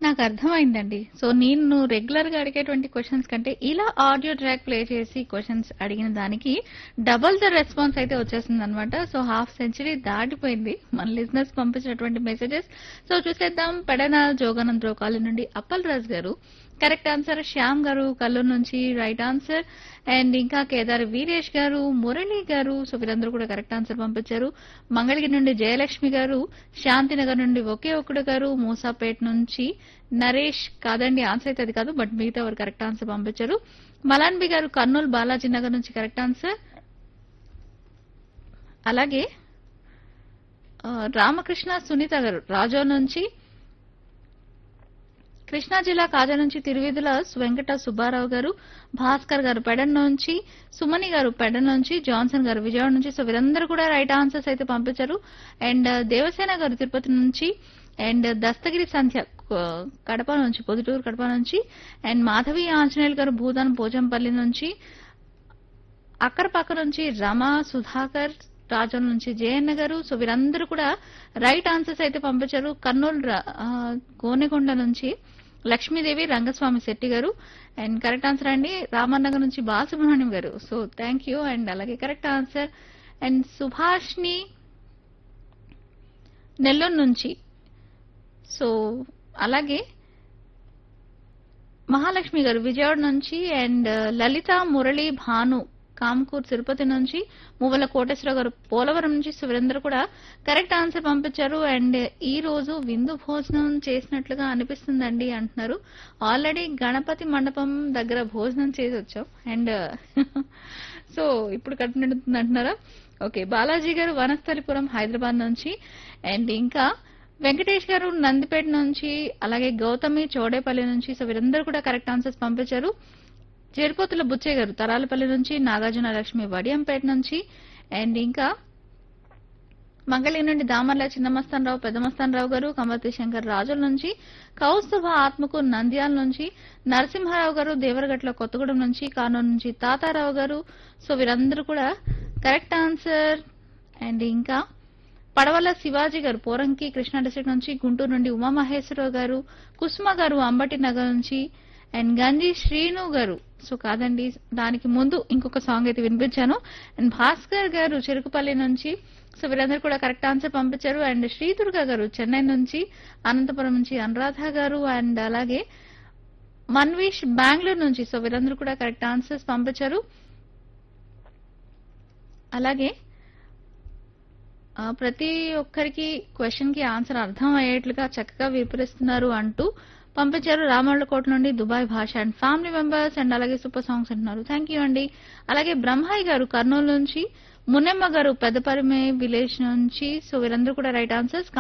నాకు అర్థమైందండి సో నేను రెగ్యులర్ గా అడిగేటువంటి క్వశ్చన్స్ కంటే ఇలా ఆడియో ట్రాక్ ప్లే చేసి క్వశ్చన్స్ అడిగిన దానికి డబల్ ద రెస్పాన్స్ అయితే వచ్చేసింది అనమాట సో హాఫ్ సెంచరీ దాటిపోయింది మన లిజినెస్ పంపించినటువంటి మెసేజెస్ సో చూసేద్దాం పెడన జోగానందరావు కాలనీ నుండి అప్పల్ రాజ్ గారు కరెక్ట్ ఆన్సర్ శ్యామ్ గారు కల్లూరు నుంచి రైట్ ఆన్సర్ అండ్ ఇంకా కేదార్ వీరేష్ గారు మురళి గారు సో వీరందరూ కూడా కరెక్ట్ ఆన్సర్ పంపించారు మంగళగిరి నుండి జయలక్ష్మి గారు శాంతినగర్ నుండి ఒకే ఒక్కడు గారు మూసాపేట్ నుంచి నరేష్ కాదండి ఆన్సర్ అయితే అది కాదు బట్ మిగతా వారు కరెక్ట్ ఆన్సర్ పంపించారు మలాన్బి గారు కర్నూలు బాలాజీ నగర్ నుంచి కరెక్ట్ ఆన్సర్ అలాగే ఆ, రామకృష్ణ సునీత గారు రాజో నుంచి కృష్ణా జిల్లా కాజా నుంచి తిరువిధుల వెంకట సుబ్బారావు గారు భాస్కర్ గారు పెడన్ నుంచి సుమని గారు పెడన్ నుంచి జాన్సన్ గారు విజయవాడ నుంచి సో వీరందరూ కూడా రైట్ ఆన్సర్స్ అయితే పంపించారు అండ్ దేవసేన గారు తిరుపతి నుంచి అండ్ దస్తగిరి సంధ్య క- కడప నుంచి పొదుటూరు కడప నుంచి అండ్ మాధవి ఆంజనేయులు గారు భూదాన్ పోచంపల్లి నుంచి అక్కరపక్క నుంచి రమ సుధాకర్ రాజం నుంచి జయన్న గారు సో వీరందరూ కూడా రైట్ ఆన్సర్స్ అయితే పంపించారు కర్నూలు ర- ఆ, గోనెకొండ నుంచి లక్ష్మీదేవి రంగస్వామి శెట్టి గారు అండ్ కరెక్ట్ ఆన్సర్ అండి రామన్నగర్ నుంచి Balasubrahmanyam garu so thank you and అలాగే కరెక్ట్ ఆన్సర్ అండ్ సుభాష్ని నెల్లూరు నుంచి సో అలాగే మహాలక్ష్మి గారు విజయవాడ నుంచి అండ్ లలిత మురళి భాను కామకూర్ తిరుపతి నుంచి మువ్వల కోటేశ్వర గారు పోలవరం నుంచి సురేంద్ర కూడా కరెక్ట్ ఆన్సర్ పంపించారు అండ్ ఈ రోజు విందు భోజనం చేసినట్లుగా అనిపిస్తుందండి అంటున్నారు ఆల్రెడీ గణపతి మండపం దగ్గర భోజనం చేసి వచ్చాం అండ్ సో ఇప్పుడు కడుపు నిండుతుంది అంటున్నారా ఓకే బాలాజీ గారు వనస్థలిపురం హైదరాబాద్ నుంచి అండ్ ఇంకా వెంకటేష్ గారు నందిపేట నుంచి అలాగే గౌతమి చౌడేపల్లి నుంచి సో వీరందరూ కూడా కరెక్ట్ ఆన్సర్స్ పంపించారు చేరుకోతుల బుచ్చయ్య గారు తరాలపల్లి నుంచి నాగార్జున లక్ష్మి వడియంపేట నుంచి అండ్ ఇంకా మంగళగిరి నుండి దామర్ల చిన్నమస్తానరావు పెద్దమస్తానరావు గారు కమర్తి శంకర్ రాజుల నుంచి కౌస్తుభ ఆత్మకు నంద్యాల నుంచి నరసింహారావు గారు దేవరగట్ల కొత్తగూడెం నుంచి కానూరు నుంచి తాతారావు గారు సో వీరందరూ కూడా కరెక్ట్ ఆన్సర్ అండ్ ఇంకా పడవల శివాజీ గారు పోరంకి కృష్ణా డిస్ట్రిక్ట్ నుంచి గుంటూరు నుండి ఉమామహేశ్వరరావు గారు కుసుమ గారు అంబటి నగర్ నుంచి అండ్ గంజి శ్రీను గారు సో కాదండి దానికి ముందు ఇంకొక సాంగ్ అయితే వినిపించాను అండ్ భాస్కర్ గారు చెరుకుపల్లి నుంచి సో వీరందరూ కూడా కరెక్ట్ ఆన్సర్ పంపించారు అండ్ శ్రీదుర్గ గారు చెన్నై నుంచి అనంతపురం నుంచి అనురాధ గారు అండ్ అలాగే మన్వీష్ బెంగళూరు నుంచి సో వీరందరూ కూడా కరెక్ట్ ఆన్సర్స్ పంపించారు అలాగే ఆ, ప్రతి ఒక్కరికి క్వశ్చన్ కి ఆన్సర్ అర్థం అయ్యేట్లుగా చక్కగా వివరిస్తున్నారు అంటూ పంపించారు రామళ్ళకోట నుండి Dubai Basha and family members and అలాగే సూపర్ సాంగ్స్ అంటున్నారు థ్యాంక్ యూ అండి అలాగే బ్రహ్మాయి గారు కర్నూలు నుంచి మున్నెమ్మ గారు పెద్దపరిమే విలేజ్ నుంచి సో వీరందరూ కూడా రైట్ ఆన్సర్స్